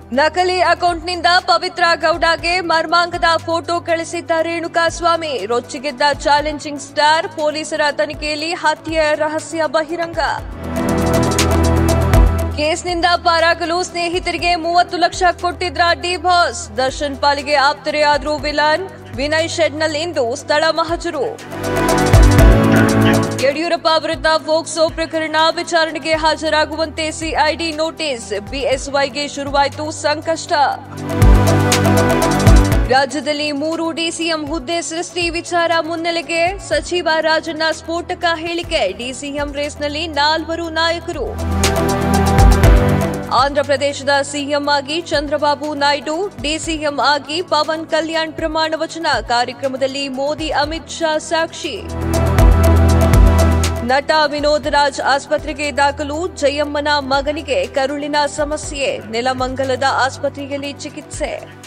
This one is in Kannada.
ನಕಲಿ ಅಕೌಂಟ್ನಿಂದ ಪವಿತ್ರ ಗೌಡಗೆ ಮರ್ಮಾಂಗದ ಫೋಟೋ ಕಳಿಸಿದ್ದ ರೇಣುಕಾ ಸ್ವಾಮಿ ರೊಚ್ಚಿಗೆದ್ದ ಚಾಲೆಂಜಿಂಗ್ ಸ್ಟಾರ್ ಪೊಲೀಸರ ತನಿಖೆಯಲ್ಲಿ ಹತ್ಯೆಯ ರಹಸ್ಯ ಬಹಿರಂಗ ಕೇಸ್ನಿಂದ ಪಾರಾಗಲು ಸ್ನೇಹಿತರಿಗೆ ಮೂವತ್ತು ಲಕ್ಷ ಕೊಟ್ಟಿದ್ರ ಡಿ ಬಾಸ್ ದರ್ಶನ್ ಪಾಲಿಗೆ ಆಪ್ತರೇ ಆದ್ರೂ ವಿಲನ್ ವಿನಯ್ ಶೆಡ್ನಲ್ಲಿ ಇಂದು ಸ್ಥಳ ಮಹಜರು ಯಡಿಯೂರಪ್ಪ ವಿರುದ್ಧ ಫೋಕ್ಸೋ ಪ್ರಕರಣ ವಿಚಾರಣೆಗೆ ಹಾಜರಾಗುವಂತೆ ಸಿಐಡಿ ನೋಟಿಸ್ ಬಿಎಸ್ವೈಗೆ ಶುರುವಾಯಿತು ಸಂಕಷ್ಟ ರಾಜ್ಯದಲ್ಲಿ ಮೂರು ಡಿಸಿಎಂ ಹುದ್ದೆ ಸೃಷ್ಟಿ ವಿಚಾರ ಮುನ್ನೆಲೆಗೆ ಸಚಿವ ರಾಜಣ್ಣ ಸ್ಫೋಟಕ ಹೇಳಿಕೆ ಡಿಸಿಎಂ ರೇಸ್ನಲ್ಲಿ ನಾಲ್ವರು ನಾಯಕರು ಆಂಧ್ರಪ್ರದೇಶದ ಸಿಎಂ ಆಗಿ ಚಂದ್ರಬಾಬು ನಾಯ್ಡು ಡಿಸಿಎಂ ಆಗಿ ಪವನ್ ಕಲ್ಯಾಣ್ ಪ್ರಮಾಣ ವಚನ ಕಾರ್ಯಕ್ರಮದಲ್ಲಿ ಮೋದಿ ಅಮಿತ್ ಶಾ ಸಾಕ್ಷಿ ನಟ ವಿನೋದ್ ರಾಜ್ ಆಸ್ಪತ್ರೆಗೆ ದಾಖಲು ಜಯಮ್ಮನ ಮಗನಿಗೆ ಕರುಳಿನ ಸಮಸ್ಯೆ ನೆಲಮಂಗಲದ ಆಸ್ಪತ್ರೆಯಲ್ಲಿ ಚಿಕಿತ್ಸೆ